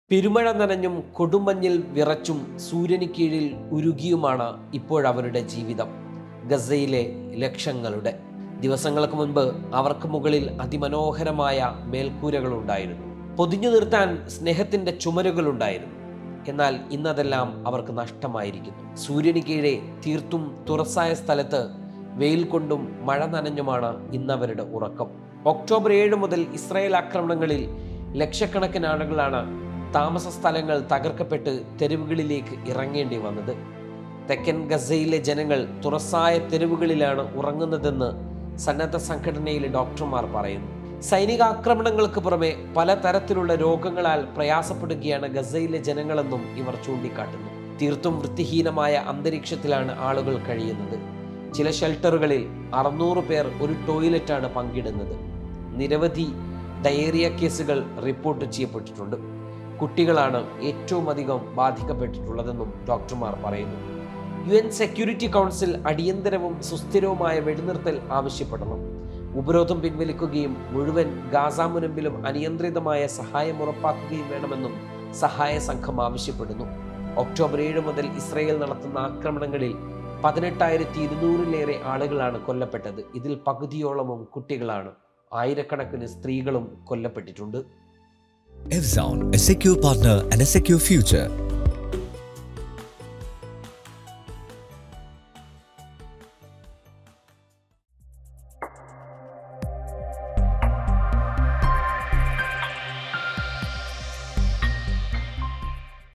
പെരുമഴ നനഞ്ഞും കൊടുമഞ്ഞിൽ വിറച്ചും സൂര്യന് കീഴിൽ ഉരുകിയുമാണ് ഇപ്പോഴവരുടെ ജീവിതം ഗസയിലെ ലക്ഷങ്ങളുടെ ദിവസങ്ങൾക്ക് മുൻപ് അവർക്ക് മുകളിൽ അതിമനോഹരമായ മേൽക്കൂരകളുണ്ടായിരുന്നു പൊതിഞ്ഞു നിർത്താൻ സ്നേഹത്തിന്റെ ചുമരുകളുണ്ടായിരുന്നു എന്നാൽ ഇന്നതെല്ലാം അവർക്ക് നഷ്ടമായിരിക്കുന്നു സൂര്യന് കീഴെ തീർത്തും തുറസായ സ്ഥലത്ത് വെയിൽ കൊണ്ടും മഴ നനഞ്ഞുമാണ് ഇന്നവരുടെ ഉറക്കം ഒക്ടോബർ ഏഴ് മുതൽ ഇസ്രായേൽ ആക്രമണങ്ങളിൽ ലക്ഷക്കണക്കിന് ആളുകളാണ് താമസ സ്ഥലങ്ങൾ തകർക്കപ്പെട്ട് തെരുവുകളിലേക്ക് ഇറങ്ങേണ്ടി വന്നത് തെക്കൻ ഗസയിലെ ജനങ്ങൾ തുറസായ തെരുവുകളിലാണ് ഉറങ്ങുന്നതെന്ന് സന്നദ്ധ സംഘടനയിലെ ഡോക്ടർമാർ പറയുന്നു സൈനിക ആക്രമണങ്ങൾക്ക് പുറമെ പലതരത്തിലുള്ള രോഗങ്ങളാൽ പ്രയാസപ്പെടുകയാണ് ഗസയിലെ ജനങ്ങളെന്നും ഇവർ ചൂണ്ടിക്കാട്ടുന്നു തീർത്തും വൃത്തിഹീനമായ അന്തരീക്ഷത്തിലാണ് ആളുകൾ കഴിയുന്നത് ചില ഷെൽട്ടറുകളിൽ അറുന്നൂറ് പേർ ഒരു ടോയ്ലറ്റാണ് പങ്കിടുന്നത് നിരവധി ഡയേറിയ കേസുകൾ റിപ്പോർട്ട് ചെയ്യപ്പെട്ടിട്ടുണ്ട് കുട്ടികളാണ് ഏറ്റവും അധികം ബാധിക്കപ്പെട്ടിട്ടുള്ളതെന്നും ഡോക്ടർമാർ പറയുന്നു യു എൻ സെക്യൂരിറ്റി കൗൺസിൽ അടിയന്തരവും സുസ്ഥിരവുമായ വെടിനിർത്തൽ ആവശ്യപ്പെടണം ഉപരോധം പിൻവലിക്കുകയും മുഴുവൻ ഗാസ മുനമ്പിലും അനിയന്ത്രിതമായ സഹായം ഉറപ്പാക്കുകയും വേണമെന്നും സഹായ സംഘം ആവശ്യപ്പെടുന്നു ഒക്ടോബർ ഏഴ് മുതൽ ഇസ്രയേൽ നടത്തുന്ന ആക്രമണങ്ങളിൽ പതിനെട്ടായിരത്തി ഇരുന്നൂറിലേറെ ആളുകളാണ് കൊല്ലപ്പെട്ടത് ഇതിൽ പകുതിയോളമും കുട്ടികളാണ് ആയിരക്കണക്കിന് സ്ത്രീകളും കൊല്ലപ്പെട്ടിട്ടുണ്ട് Evzon, a secure partner and a secure future.